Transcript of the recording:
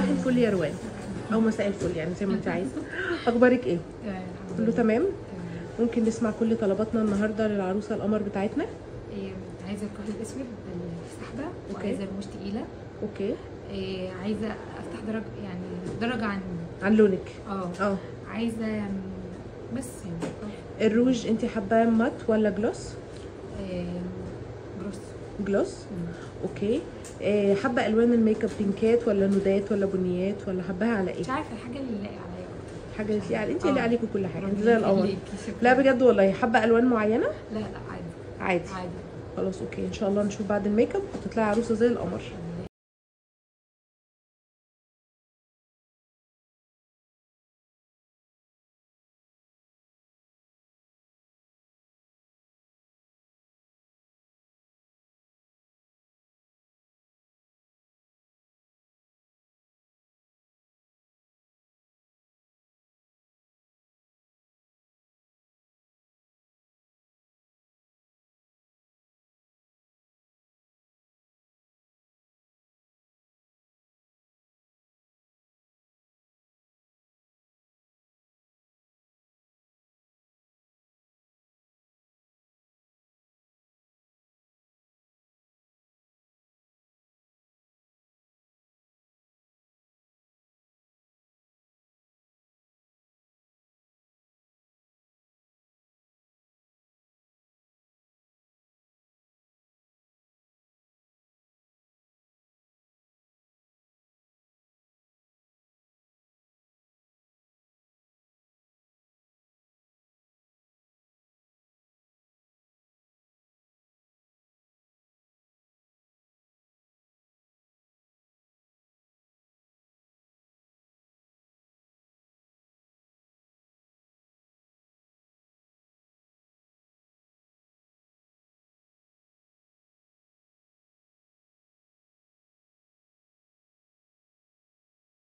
صباح الفل يا روان او مساء الفل يعني زي ما انت عايزه اخبارك ايه كله تمام ممكن نسمع كل طلباتنا النهارده للعروسه القمر بتاعتنا إيه، عايزه الكحل الاسود بالسحبه أوكي. وعايزه رموش تقيله اوكي إيه، عايزه افتح درجه يعني درجه عن عن لونك اه اه عايزه يعني بس يعني الروج انت حباه مات ولا جلوس إيه، جروس جلوس اوكي إيه حابه الوان الميك اب بينكات ولا نودات ولا بنيات ولا حباها على ايه مش عارفه الحاجه اللي لاقي عليا اكتر حاجه اللي تليق على انت اللي آه. عليكي كل حاجه انت ربنا زي القمر يخليكي، شكراً. لا بجد والله حابه الوان معينه لا لا عادي عادي عادي خلاص اوكي ان شاء الله نشوف بعد الميك اب وتطلعي عروسه زي القمر